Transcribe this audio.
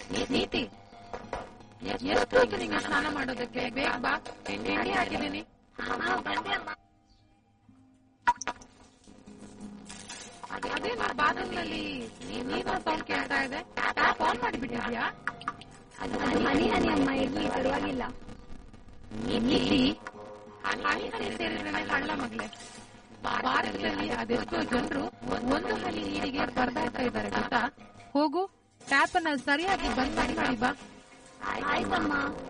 ನೀತಿ ಎಷ್ಟೊತ್ತು ನಿಂಗೆ ಸ್ನಾನ ಮಾಡೋದಕ್ಕೆ ಬೇಗ ಬಾ ತಿಂಡಿ ಹಾಕಿದ್ದೀನಿ ಅದೇನು ಬಾತ್ರೂಮ್ನಲ್ಲಿ ನೀರಿನ ಸೌಂಡ್ ಕೇಳ್ತಾ ಇದೆ ಟ್ಯಾಪ್ ಆನ್ ಮಾಡಿಬಿಟ್ಟಿದ್ಯಾ ಅದು ಹನಿ ಹನಿ ಅಮ್ಮ ಇರ್ಲಿ ಪರವಾಗಿಲ್ಲ ನೀತಿ ಹನಿ ಹನಿ ಸೇರಿದ್ರೆ ಹಳ್ಳ ಮಗ್ಲೆ ಭಾರತದಲ್ಲಿ ಅದೆಷ್ಟೋ ಜನರು ಒಂದು ಹನಿ ನೀರಿಗೆ ಬರ್ದಾಡ್ತಾ ಇದ್ದಾರೆ ಗೊತ್ತಾ ಹೋಗು ಟ್ಯಾಪ್ ಅನ್ನ ಸರಿಯಾಗಿ ಬಂದ್ ಮಾಡಿ ಮಾಡಿ ಬಾ ಆಯ್ತಮ್ಮ